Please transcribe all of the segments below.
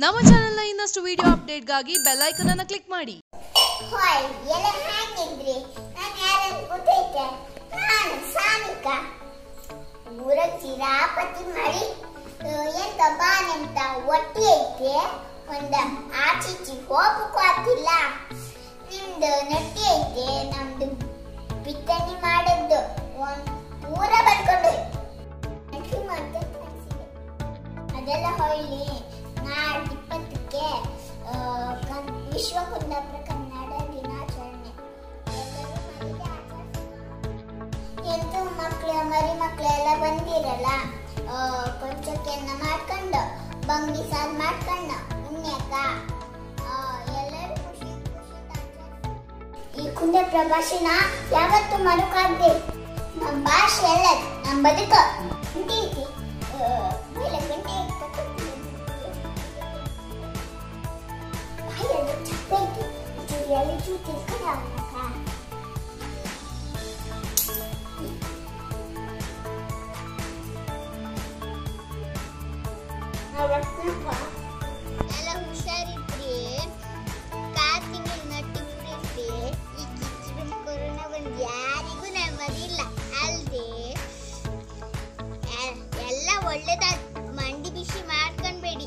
ನಮ್ಮ ಚಾನೆಲ್ನ ಇನ್ನಷ್ಟು ವಿಡಿಯೋ ಅಪ್ಡೇಟ್ಗಾಗಿ ಬೆಲ್ ಐಕನ್ ಅನ್ನು ಕ್ಲಿಕ್ ಮಾಡಿ ಹಾಯ್ ಎಲ್ಲ ಹೇಗಿದ್ರಿ ನಾನು ಯಾರನ್ನು ಗೊತ್ತೈತೆ ನಾನು ಸಾನಿಕಾ ಊರಾಗ ಚಿರಾಪತಿ ಮಾಡಿ ಆ, ಎಂತ ಬಾನೆಂತ ಒಟ್ಟಿ ಐತೆ ಒಂದ ಆಚೀಚಿ ಹೋಗಕ್ಕೂ ಆಗ್ತಿಲ್ಲ ನಿಮ್ದು ನಟ್ಟಿ ಐತೆ ನಮ್ದು ಬಿತ್ತನೆ ಮಾಡದ್ದು ಒಂದ್ ಪೂರ ಬರ್ಕೊಂಡು ನಟ್ಟಿ ಮಾಡ್ದೆ ಕಳ್ಸಿದೆ. ಅದೆಲ್ಲ ಹೊಳ್ಳಿ ನಾಡ್ದು ಇಪ್ಪತ್ತಕ್ಕೆ ಆ, ಕನ್- ವಿಶ್ವ ಕುಂದಾಪುರ ಕನ್ನಡ ದಿನಾಚರಣೆ ಎಲ್ಲರೂ ಮನೆಗೆ ಆಚರಿಸೋಣ. ಎಂಟು ಮಕ್ಳು ಮರಿ ಮಕ್ಳೆಲ್ಲ ಬಂದಿರಲ್ಲ ಆ, ಕೊಂಚಕ್ಕೆನ್ನ ಮಾಡ್ಕೊಂಡು ಬಂಗಿ ಸಾರು ಮಾಡ್ಕೊಂಡು ಉಣ್ಯಾಕ ಆ, ಎಲ್ಲರೂ ಖುಷಿ ಖುಷಿಯಿಂದ ಆಚರಿಸೋಣ. ಈ ಕುಂದಾಪುರ ಭಾಷೆನ ಯಾವತ್ತು ಮರುಕಾಗ್ದೆ ನಮ್ಮ ಭಾಷೆ ಎಲ್ಲ ನಮ್ಮ ಬದುಕ ಗಂಟೆ ಐತಿ ಆ, ಮೇಲೆ ಗಂಟೆ ಐತಿ. ಬಾಯಲ್ಲಿ ಚಪ್ಪೆ ಐತಿ ಜುರಿಯಲ್ಲಿ ಜೂತಿ ಇಟ್ಕೊಂಡು ಆಗ್ಬೇಕಾ? ಎಲ್ಲ ಹುಷಾರಿದ್ರಿ ಕಾರ್ ತಿಂಗಳು ನಟ್ಟಿ ಮುರಿಸ್ರಿ ಈ ಕಿಚ್ಚು ಕೊರೋನಾ ಬಂದು ಯಾರಿಗೂ ನೆಮ್ಮದಿಲ್ಲ ಅಲ್ದೆ ಎ- ಎಲ್ಲ ಒಳ್ಳೇದಾದ ಮಂಡಿ ಬಿಸಿ ಮಾಡ್ಕೊಂಡ್ಬೇಡಿ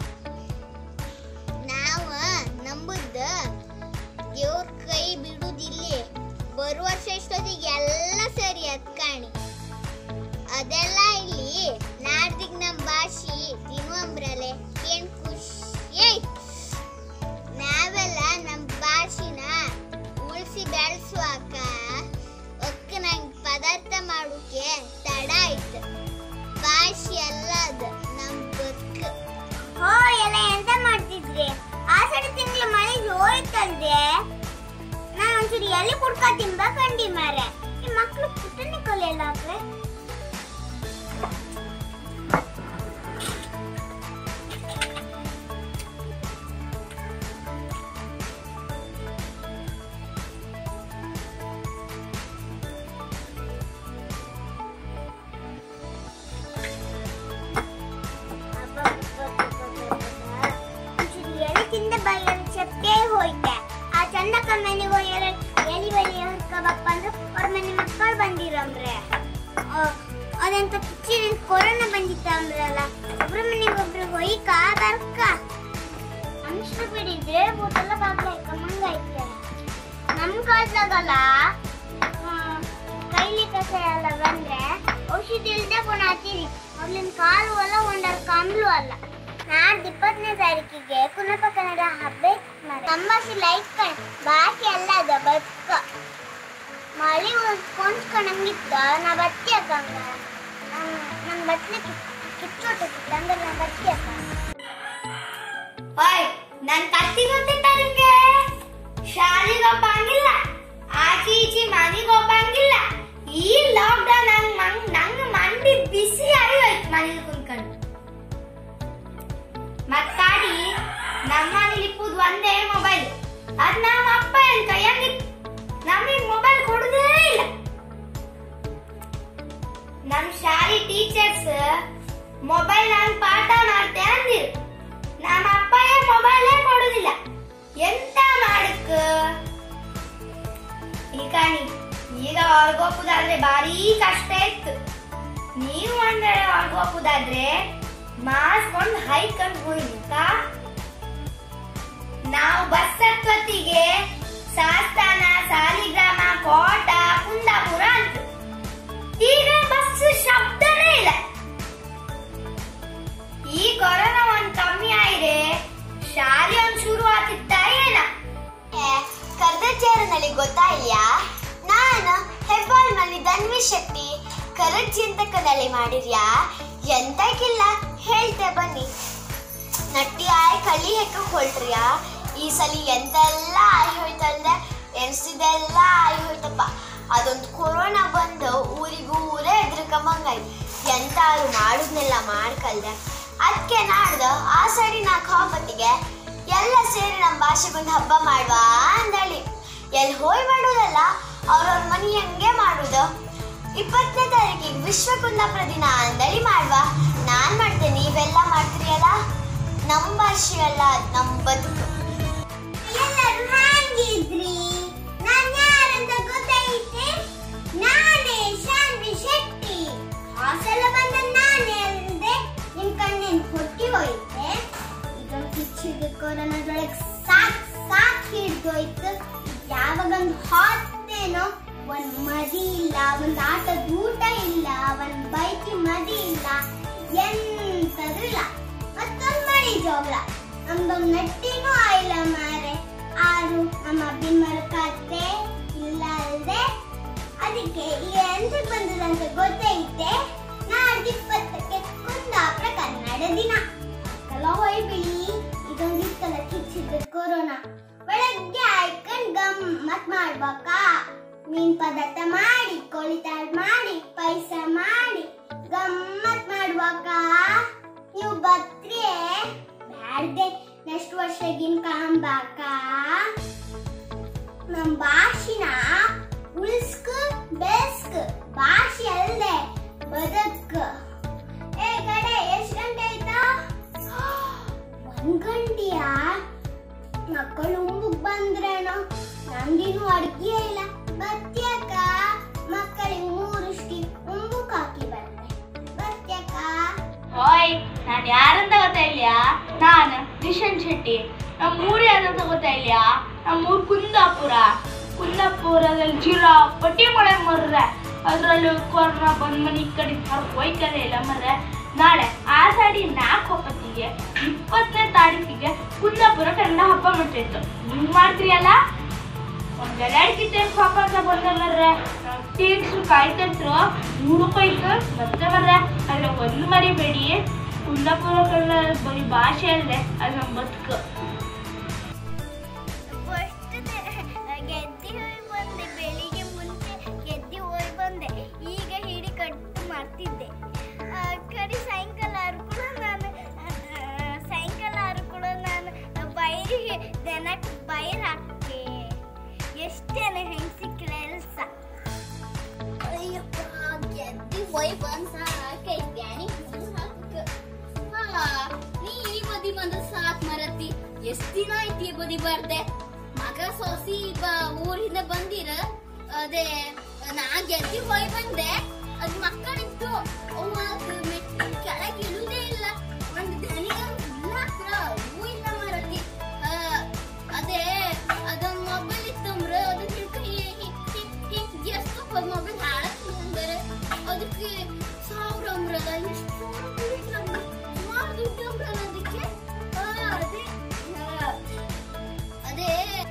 ನಾವ ನಂಬುದ ದೇವ್ರ ಕೈ ಬಿಡುದಿಲ್ಲಿ ಬರುವ ವರ್ಷ ಇಷ್ಟೊತ್ತಿಗೆ ಎಲ್ಲ ಸರಿ ಅದ್ ಕಾಣಿ ಅದೆಲ್ಲ ಇಲ್ಲಿ ನಾಡ್ದಿಗ್ ನಮ್ ಭಾಷಿ ತಿನ್ವಂಬ್ರಲೆ ಏನ್ ಖುಷಿ ನಾವೆಲ್ಲ ನಮ್ ಭಾಷಿನ ಉಳಿಸಿ ಬೆಳೆಸುವಾಗ ಒಕ್ಕ ನಂಗ್ ಪದಾರ್ಥ ಮಾಡೋಕೆ ತಡ ಆಯ್ತು ಭಾಷೆ ಅಲ್ಲ ಅದು ನಮ್ ಬದುಕು ಹೋ ಎಲ್ಲ ಎಂತ ಮಾಡ್ತಿದ್ರಿ ಆಷಾಢ ತಿಂಗಳು ಮಳೆ ಹೋಯ್ತಲ್ದೆ ನಾನು ಒಂಚೂರು ಎಲ್ಲಿ ಕುಡ್ಕ ತಿನ್ಬೇಕಂಡಿ ಮಾರೆ ಈ ಮಕ್ಳು ಪುಟ್ಟನೆ ಕಲಿಯಲ್ಲ ಆದ್ರೆ ಒಂಚೂರು ಎಲೆ ತಿಂದ ಬಾಯಲ್ಲಿ ಚಪ್ಪೆ ಹೋಯ್ತೆ ಆ ಚಂದಕ್ಕ ಮನೆಗೆ ಹೋಗಿ ಎರಡು ಎಲಿ ಬಲಿ ಹೊರ್ಕೋಬಪ್ಪ ಅಂದ್ರೆ ಅವ್ರ ಮನೆ ಮಕ್ಕಳು ಬಂದಿರಮ್ರೆ ಅದಂತ ಪಿಚ್ಚಿನ ಕೊರೋನಾ ಬಂದಿತ್ತ ಅಂದ್ರಲ್ಲ ಒಬ್ರ ಮನೆಗೆ ಒಬ್ರು ಹೊಯ್ಕ ಬರ್ಕ ಮನುಷ್ಯರು ಬಿಡಿದ್ರೆ ಊಟೆಲ್ಲ ಬಾಗ್ಲ ಮಂಗೈತೆ ನಮ್ ಕಾಲ್ದಾಗಲ್ಲ ಕೈಲಿ ಕಸ ಎಲ್ಲ ಬಂದ್ರೆ ಔಷಧಿ ಇಲ್ದೆ ಗುಣ ಹತ್ತೀರಿ ಮೊದ್ಲಿನ ಕಾಲು ಅಲ್ಲ ಒಂದರ ಕಂಬ್ಲು ಅಲ್ಲ ನಾಡ್ದು ಇಪ್ಪತ್ತನೇ ತಾರೀಕಿಗೆ ಕುನಪ ಕನ್ನಡ ಹಬ್ಬ ತಂಬಾಸಿ ಲೈಟ್ ಕಣ್ ಬಾಕಿ ಅಲ್ಲ ಅದ ಬದುಕ ಮಳಿ ಕೊಂಡ್ಕೊಂಡಂಗಿತ್ತ ನಾ ಬತ್ತಿ ಅಕ್ಕಂಗ ನನ್ ಬತ್ಲಿಕ್ಕೆ ಕಿಚ್ಚೋಟಕ್ಕಿತ್ತ ಅಂದ್ರೆ ನಾ ಬತ್ತಿ ಅಕ್ಕ ಓಯ್ ನನ್ ಕತ್ತಿ ಗೊತ್ತಿತ್ತ ನಿಮ್ಗೆ ಶಾಲೆಗೆ ಹೋಗಂಗಿಲ್ಲ ಆಚೆ ಈಚೆ ಮನೆಗೆ ಹೋಗಂಗಿಲ್ಲ ಈ ಲಾಕ್ಡೌನ್ ನಂಗ್ ನಂಗ್ ನಂಗ್ ಮಂಡಿ ಬಿಸಿ ಆಗೋಯ್ತು ಮನೇಲಿ ಕುಂತ್ಕೊಂಡು ಮತ್ತಾಡಿ ನಮ್ಮ ಮನೇಲಿ ಇಪ್ಪುದು ಒಂದೇ ಮೊಬೈಲ್ ಅದ್ ನಮ್ಮ ಅಪ್ಪ ಏನ್ ಕೈಯಾಗಿತ್ತು ನಮಗ್ ಮೊಬೈಲ್ ಕೊಡುದೇ ಇಲ್ಲ ನಮ್ ಶಾಲೆ ಟೀಚರ್ಸ್ ಮೊಬೈಲ್ ನಾನು ಪಾಠ ಮಾಡ್ತೆ ಅಂದಿರು ನಮ್ಮ ಅಪ್ಪಯ್ಯ ಮೊಬೈಲೇ ಕೊಡುದಿಲ್ಲ ಎಂತ ಮಾಡಕ್ ಈಗ ನೀ- ಈಗ ಹೊರಗೋಗುದಾದ್ರೆ ಭಾರಿ ಕಷ್ಟ ಇತ್ತು ನೀವು ಒಂದ್ ವೇಳೆ ಹೊರಗೋಗುದಾದ್ರೆ ಮಾಸ್ಕ್ ಒಂದು ಹೈಕಂಡ್ ಹೋಯ್ಕ ನಾವು ಬಸ್ ಹತ್ತೊತ್ತಿಗೆ ಶಾಸ್ತಾನ ಸಾಲಿಗ್ರಾಮ ಕೋಟ ಕುಂದಾಪುರ ಅಂತ ಈಗ ಬಸ್ ಶಬ್ದನೇ ಇಲ್ಲ ಈ ಕೊರೋನಾ ಒಂದ್ ಕಮ್ಮಿ ಆಗಿದೆ ಶಾಲೆ ಒಂದ್ ಶುರು ಆಗ್ತಿತ್ತ ಏನ ಕರ್ದಚಾರನಲ್ಲಿ ಗೊತ್ತಾಯಿಲ್ಯಾ ನಾನು ಹೆಬ್ಬಾಳ್ನಲ್ಲಿ ಧನ್ವಿ ಶೆಟ್ಟಿ ಕರಜ್ಜಿ ಅಂತ ಕನಲೆ ಮಾಡಿರ್ಯಾ ಎಂತಕ್ಕಿಲ್ಲ ಹೇಳ್ತೆ ಬನ್ನಿ ನಟ್ಟಿ ಆಯ್ ಕಳಿ ಹೆಕ್ಕ ಹೊಳ್ಟ್ರಿಯಾ ಈ ಸಲ ಎಂತೆಲ್ಲ ಆಯ್ ಹೋಯ್ತಲ್ದೆ ಎಣ್ಸಿದೆಲ್ಲ ಆಯ್ ಹೋಯ್ತಪ್ಪ ಅದೊಂದು ಕೊರೋನಾ ಬಂದು ಊರಿಗೂ ಊರೇ ಎದ್ರಕಂಬಂಗಾಯ್ತು ಎಂತಾರು ಮಾಡುದ್ನೆಲ್ಲ ಮಾಡ್ಕಲ್ದೆ ಅದಕ್ಕೆ ನಾಡ್ದು ಆ ಸರಿ ನಾಲ್ಕು ಹೋಗತ್ತಿಗೆ ಎಲ್ಲ ಸೇರಿ ನಮ್ಮ ಭಾಷೆಗೊಂದು ಹಬ್ಬ ಮಾಡುವ ಅಂದಳಿ ಎಲ್ಲಿ ಹೋಯ್ ಮಾಡೋದಲ್ಲ ಅವ್ರವ್ರ ಮನೆ ಹಂಗೆ ಮಾಡುದು ಇಪ್ಪತ್ತನೇ ತಾರೀಕಿಗೆ ವಿಶ್ವ ಕುಂದಾಪುರ ದಿನ ಅಂದಳಿ ಮಾಡುವ ನಾನ್ ಮಾಡ್ತೇನೆ ನೀವೆಲ್ಲ ಮಾಡ್ತೀರಿ ಅಲ್ಲ ನಮ್ಮ ಭಾಷೆ ಅಲ್ಲ ನಮ್ಮ ಬದುಕು ಎಲ್ಲರೂ ಹ್ಯಾಂಗಿದ್ರಿ ನಾನು ಯಾರಂತ ಗೊತ್ತೈತೆ ನಾನೇ ಶಾನ್ವಿ ಶೆಟ್ಟಿ ಹಾಸಲ ಬಂದ ನಾನೇ ಅಲ್ದೆ ನಿಮ್ ಕಣ್ಣೇನ್ ಹೊಟ್ಟಿ ಹೋಯ್ತೆ ಈಗ ಕಿಚ್ಚಿಗೆ ಕೊರೋನಾದೊಳಗೆ ಸಾಕ್ ಸಾಕ್ ಹಿಡ್ದೋಯ್ತು ಯಾವಾಗೊಂದು ಹಾತ್ತೇನೋ ಒಂದ್ ಮದಿ ಇಲ್ಲ ಒಂದ್ ಆಟದ ಊಟ ಇಲ್ಲ ಒಂದ್ ಬೈಕಿ ಮದಿ ಇಲ್ಲ ಎಂತದು ಇಲ್ಲ ಮತ್ತೊಂದ್ ಮಳಿ ಜೋಗ್ಲ ನಮ್ದೊಂದ್ ನೆಟ್ಟಿನೂ ಆಯಿಲ್ಲ ಮಾರೆ ಆರು ನಮ್ಮ ಅಭಿಮರ ಕತೆ ಇಲ್ಲ ಅಲ್ದೆ ಅದಕ್ಕೆ ಎಂತ ಬಂದದಂತ ಗೊತ್ತೈತೆ ನಾಡ್ದು ಇಪ್ಪತ್ತಕ್ಕೆ ಕುಂದಾಪುರ ಕನ್ನಡ ದಿನ ಕಲ ಹೊಯ್ಬಿಡಿ ಇದೊಂದಿತ್ತಲ್ಲ ಕಿಚ್ಚಿದ ಕೊರೋನಾ ಬೆಳಗ್ಗೆ ಆಯ್ಕೊಂಡ್ ಗಮ್ಮತ್ ಮಾಡ್ಬೇಕಾ ಮೀನ್ ಪದಾರ್ಥ ಮಾಡಿ ಕೋಳಿತಾಳ್ ಮಾಡಿ ಪಾಯಸ ಮಾಡಿ ಗಮ್ಮತ್ ಮಾಡ್ಬೇಕಾ ನೀವು ಬತ್ರೆ ಬ್ಯಾಡ್ದೆ ನೆಕ್ಸ್ಟ್ ವರ್ಷಗಿನ್ ಕಾಂಬಾಕ ನಮ್ ಭಾಷಿನ ಉಳಿಸ್ಕ ಬೆಸ್ಕ ಭಾಷೆ ಅಲ್ದೆ ಬದಕ್ ಏ ಕಡೆ ಎಷ್ಟ್ ಗಂಟೆ ಆಯ್ತಾ ಒಂದ್ ಗಂಟೆಯಾ ಮಕ್ಕಳು ಉಂಬುಗ್ ಬಂದ್ರೇನೋ ನಂದಿನೂ ಅಡ್ಗೆ ಇಲ್ಲ ಬತ್ಯಾಕ ಮಕ್ಕಳಿಗೆ ಮೂರುಷ್ಟಿ ಉಂಬುಕ್ ಹಾಕಿ ಬಂದೆ ಬತ್ಯಾಕ ಓಯ್ ನಾನು ಯಾರಂತ ಗೊತ್ತಾಯಿಲ್ಯಾ ನಾನು ನಿಶನ್ ಶೆಟ್ಟಿ ನಮ್ಮ ಊರು ಯಾವ್ದಂತ ಗೊತ್ತಾಯಿಲ್ಯಾ ನಮ್ಮ ಊರು ಕುಂದಾಪುರ ಕುಂದಾಪುರದಲ್ಲಿ ಜೀರಾ ಪಟ್ಟಿ ಮಳೆ ಮರ್ರೆ ಅದರಲ್ಲೂ ಕೊರೋನಾ ಬಂದ್ ಮನೆ ಈ ಕಡೆ ಹೋಯ್ಕದೆ ಇಲ್ಲ ಮರ್ರೆ ನಾಳೆ ಆ ಸಾಡಿ ನಾಲ್ಕು ಒಪ್ಪತ್ತಿಗೆ ಇಪ್ಪತ್ತನೇ ತಾರೀಕಿಗೆ ಕುಂದಾಪುರ ಕನ್ನಡ ಹಬ್ಬ ಮಾಡ್ತಿತ್ತು ನೀವು ಮಾಡ್ತೀರಲ್ಲ ಒಂದ್ ಗಲಾಡ್ಕಿತ್ತೆ ಪಾಪ ಅಂತ ಬಂದಲ್ಲರ್ರೆ ಟೀಕ್ಸ್ ಕಾಯ್ತಿದ್ರು ನೂರು ರೂಪಾಯಿಗೆ ಮತ್ತೆ ಬರ್ರೆ ಅದ್ರ ಒಂದು ಮರಿಬೇಡಿ ಕುಂದಾಪುರ ಕನ್ನಡ ಬರೀ ಭಾಷೆ ಅಲ್ಲದೆ ಅದು ನಮ್ಮ ಬದುಕು ಗೆದ್ದಿ ಹೋಗಿ ಬಂದೆ ಬೆಳಿಗ್ಗೆ ಮುಂಚೆ ಗೆದ್ದಿ ಹೋಗಿ ಬಂದೆ ಈಗ ಹಿಡಿ ಕಟ್ಟು ಮಾಡ್ತಿದ್ದೆ ಆ, ಕಡಿ ಸಾಯಂಕಾಲ ಆದ್ರೂ ಕೂಡ ನಾನು ಆ, ಸಾಯಂಕಾಲ ಆದ್ರೂ ಕೂಡ ನಾನು ಬೈರಿಗೆ ದನಕ್ಕೆ ಬೈರ್ ಹಾಕಿ ಎಷ್ಟೇನೆ ಹೆಂಗಸಿ ಕೆಲಸ ಅಯ್ಯಪ್ಪ ಗೆದ್ದಿ ಹೋಗಿ ಬಂದ್ ಸಾಕೈ ಬ್ಯಾನಿ ಹಾಕ ಹಾ ನೀ ಈ ಬದಿ ಬಂದ ಸಾಕ್ ಮರತಿ ಎಷ್ಟ್ ದಿನ ಐತಿ ಈ ಬದಿ ಬರ್ದೆ ಮಗ ಸೊಸಿ ಬ ಊರಿಂದ ಬಂದಿರ ಅದೇ ನಾ ಗೆದ್ದಿ ಹೋಗಿ ಬಂದೆ ಅದ್ ಮಕ್ಕಳಿತ್ತು ಅವ್ವ ಮೆಟ್ಟಿ ಕೆಳಗೆ ಇಳುದೇ ಇಲ್ಲ ಒಂದ್ ದನಿಗ ಹತ್ರ ಹೂ ಇಲ್ಲ ಮರತಿ ಆ, ಅದೇ ಅದೊಂದ್ ಮೊಬೈಲ್ ಇತ್ತಂಬ್ರ ಅದನ್ನ ಹಿಡ್ಕ ಎಷ್ಟು ಮೊಬೈಲ್ ಹಾಳಕ್ಕೆ ಅಂದ್ರೆ ಅದಕ್ಕೆ ಸಾವಿರ ಅಂಬ್ರಲ್ಲ ಎಷ್ಟು ಸುಮಾರು ದುಡ್ಡು ಅಂಬ್ರಲ್ಲ ಅದಕ್ಕೆ ಆ, ಅದೇ ಆ, ಅದೇ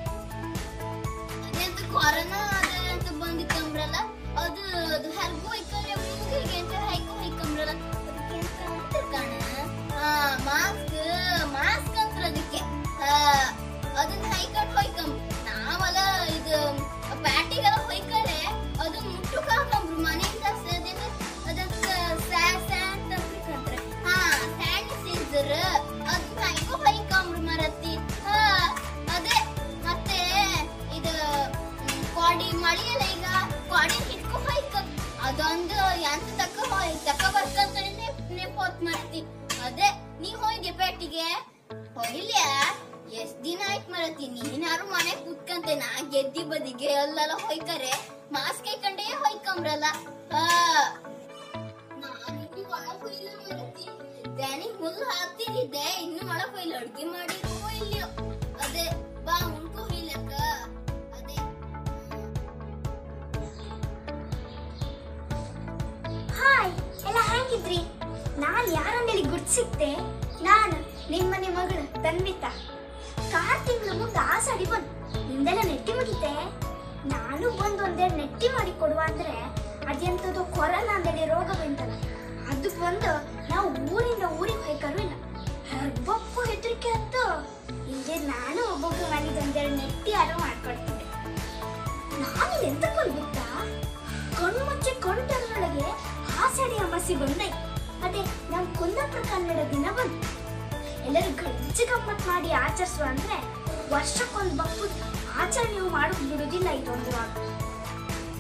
ಅದೇ ಅಂತ ಕೊರೋನಾ ಅದೇ ಅಂತ ಬಂದಿತ್ತು ಅಂಬ್ರಲ್ಲ ಅದು ಅದು ಹೆಲ್ಪ್ ಹೋಯ್ಕಂದ್ರೆ ಮೂಗಿಗೆ ಅಂತ ಹೈಕೊ ಹೈಕಂಬ್ರಲ್ಲ ಅದಕ್ಕೆ ಅಂತ ಅಂತಾರೆ ಕಣ ಹಾ ಮಾಸ್ಕ್ ಮಾಸ್ಕ್ ಅಂತ ಅದಕ್ಕೆ ಆ, ಅದನ್ನ ಹೈಕಂಡ್ ಹೋಯ್ಕಂ ನಾವಲ್ಲ ಇದು ಪ್ಯಾಟಿಗೆಲ್ಲ ಹೊಯ್ಕಡೆ ಅದು ಮುಟ್ಟುಕ್ ಹಾಕಂಬ್ರು ಮನೆಯಿಂದ ಅದೇನು ಅದಕ್ಕೆ ಸ್ಯಾ ಸ್ಯಾ ಅಂತ ಅಂತಾರೆ ಹಾ ಸ್ಯಾನಿಟೈಸರ್ ಅದನ್ನ ಹೈಕೊ ಹೊಯ್ಕಂಬ್ರು ಮರತಿ ಹಾ ಅದೇ ಮತ್ತೆ ಇದು ಮ್, ಕೊಡಿ ಮಳೆಯಲ್ಲ ಈಗ ಕೊಡಿ ಹಿಡ್ಕೊ ಹೋಯ್ಕ ಅದೊಂದು ಎಂತ ತಕ್ಕ ಹೋಯ್ ತಕ್ಕ ಬರ್ಕಂತ ನೆಪ್ ಹೊತ್ ಮರತಿ ಅದೇ ನೀ ಹೋಯ್ದೆ ಪೇಟಿಗೆ ಹೋಯ್ಲ್ಯಾ ಎಷ್ಟ್ ದಿನ ಆಯ್ತು ಮರತಿ ನೀನಾರು ಮನೆ ಕುತ್ಕಂತೆ ನಾ ಗೆದ್ದಿ ಬದಿಗೆ ಅಲ್ಲೆಲ್ಲ ಹೊಯ್ಕರೆ ಮಾಸ್ಕ್ ಹಾಕೊಂಡೇ ಹೊಯ್ಕಂಬ್ರಲ್ಲ ಆ ನಾನು ಇನ್ನು ಒಳಗ್ ಹೋಯ್ಲ ಮರತಿ ದ್ಯಾನಿಗ್ ಹುಲ್ಲು ಹಾಕ್ತಿದ್ದೆ ಇನ್ನು ಒಳಗ್ ಹೋಯ್ಲ ಅಡ್ಗೆ ಮಾಡಿರೋ ಇಲ್ಲೋ ಅದೇ ಬಾ ಉಣ್ಕೊ ಹೋಯ್ಲಕ್ಕ ಅದೇ ಹಾಯ್ ಎಲ್ಲ ಹೇಗಿದ್ರಿ ನಾನು ಯಾರಂದೇಳಿ ಗುರ್ತಿಸಿಕ್ತೆ ನಾನು ನಿಮ್ಮನೆ ಮಗಳು ತನ್ವಿತಾ ಕಾರ್ ತಿಂಗಳು ಮುಂದೆ ಆ ಸಡಿ ಬಂದು ನಿಂದೆಲ್ಲ ನೆಟ್ಟಿ ಮುಗಿತೆ ನಾನು ಬಂದು ಒಂದೆರಡು ನೆಟ್ಟಿ ಮಾಡಿ ಕೊಡುವ ಅಂದ್ರೆ ಅದೆಂಥದ್ದು ಕೊರೋನಾ ಅಂದೇಳಿ ರೋಗ ಬಂತಲ್ಲ ಅದು ಬಂದು ನಾವು ಊರಿಂದ ಊರಿಗೆ ಹೋಯ್ಕರು ಇಲ್ಲ ಹಬ್ಬಕ್ಕೂ ಹೆದರಿಕೆ ಆಯ್ತು ಹಿಂಗೆ ನಾನು ಒಬ್ಬೊಬ್ರು ಮನೆಗೆ ಒಂದೆರಡು ನೆಟ್ಟಿ ಆರು ಮಾಡ್ಕೊಡ್ತಿದ್ದೆ ನಾನು ಎಂತಕ್ಕೆ ಗೊತ್ತಾ ಕಣ್ಣು ಮುಚ್ಚಿ ಕೊಂಡರೊಳಗೆ ಹಾಸಡಿ ಅಮಾಸಿ ಬಂದೈ ಅದೇ ನಮ್ ಕುಂದಾಪುರ ಕನ್ನಡ ದಿನ ಬಂತು ಎಲ್ಲರೂ ಗಜ್ಜ ಗಮ್ಮತ್ ಮಾಡಿ ಆಚರಿಸುವ ಅಂದ್ರೆ ವರ್ಷಕ್ಕೊಂದು ಬಪ್ಪು ಆಚರಣೆ ನೀವು ಮಾಡೋಕ್ ಬಿಡುದಿಲ್ಲ ಇದೊಂದು ವಾರ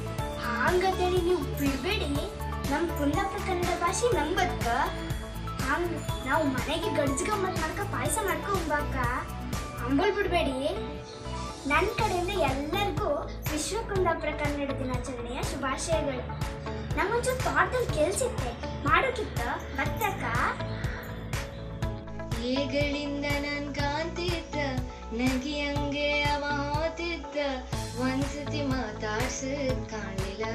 ಹಾಂಗಂತೇಳಿ ನೀವು ಬಿಡ್ಬೇಡಿ ನಮ್ ಕುಂದಾಪುರ ಕನ್ನಡ ಭಾಷೆ ನಮ್ ಬದುಕ ಹಂಗ್ ನಾವು ಮನೆಗೆ ಗಡ್ಜ್ ಗಮ್ಮತ್ ಮಾಡ್ಕ ಪಾಯಸ ಮಾಡ್ಕೊ ಉಂಬಾಕ ಅಂಬಲ್ ಬಿಡ್ಬೇಡಿ ನನ್ನ ಕಡೆಯಿಂದ ಎಲ್ಲರಿಗೂ ವಿಶ್ವ ಕುಂದಾಪುರ ಕನ್ನಡ ದಿನಾಚರಣೆಯ ಶುಭಾಶಯಗಳು ನಮ್ಮೊಂಚೂರು ತೋಟದಲ್ಲಿ ಕೆಲ್ಸಿತ್ತೆ ಮಾಡೋಕ್ಕಿತ್ತ ಬತ್ತಕ್ಕ ಏಗಳಿಂದ ನನ್ ಕಾಂತಿದ್ದ ನಗಿ ಹಂಗೆ ಅವ ಹೋತಿದ್ದ ಒಂದ್ಸತಿ ಮಾತಾಡ್ಸ ಕಾಣಲಿಲ್ಲ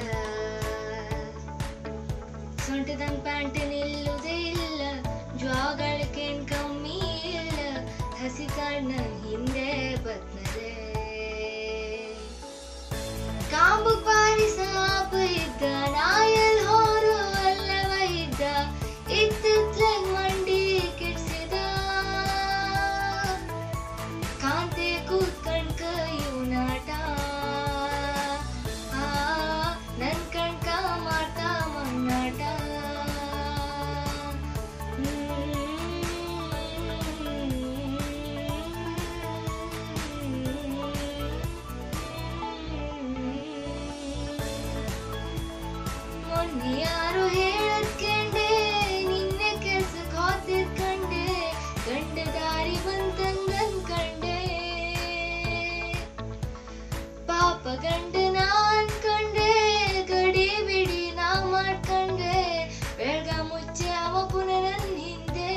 ಸೊಂಟದಂಗ್ ಪ್ಯಾಂಟ್ ನಿಲ್ಲುವುದೇ ಇಲ್ಲ ಜ್ವಾಗಳಕ್ಕೇನ್ ಕಮ್ಮಿ ಇಲ್ಲ ಹಸಿ ಕಣ್ಣ ಹಿಂದೆ ಬತ್ನದೆ ಕಾಂಬು ಪಾರಿ ಸಾಪ ಇದ್ದ ನಾಯಲ್ ಹೋರು ಅಲ್ಲವ ಇದ್ದ ಇತ್ತಿತ್ಲಾಗ್ ಮಂಡಿ ಕೆಡ್ಸಿದ ಕಾಂತೆ ಕೂತ್ಕಂಡ್ಕ ಇವನಾಟ ಆ ನನ್ ಕಣ್ಕ ಮಾಡ್ತಾ ಮಣ್ಣಾಟ ಮೊನ್ನೆ ಯಾರು ಹೇಳತ್ಕಂಡೆ ನಿನ್ನೆ ಕೆಲ್ಸಕ್ಕೆ ಹೋತಿರ್ಕಂಡೆ ಗಂಡ ದಾರಿ ಬಂತಂದ್ ಅನ್ಕಂಡೆ ಪಾಪ ಗಂಡ ನಾ ಅನ್ಕಂಡೆ ಗಡಿ ಬಿಡಿ ನಾ ಮಾಡ್ಕಂಡೆ ಬೆಳ್ಗ ಮುಚ್ಚೆ ಅವ ಪುನಃ ನನ್ ಹಿಂದೆ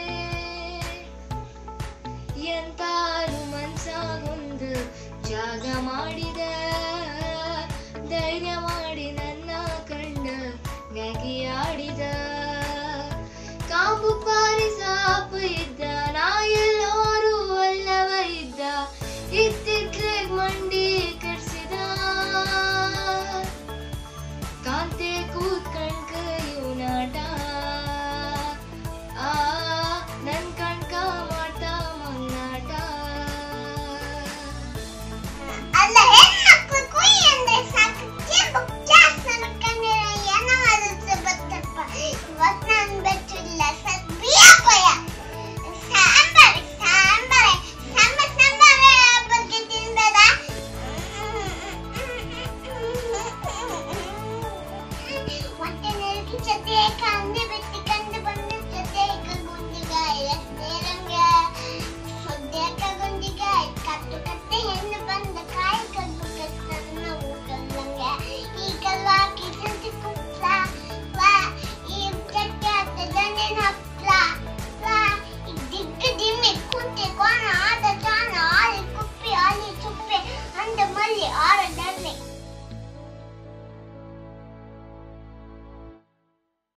ಎಂತಾರು ಮನ್ಸಾಗೊಂದು ಜಾಗ ಮಾಡಿದ ಧೈರ್ಯ ಮಾಡಿ ನನ್ನ ಕಂಡ ನಗಿಯಾಡಿದ ಕಾಂಬು ಪಾರಿ ಸಾಪ ಇದ್ದ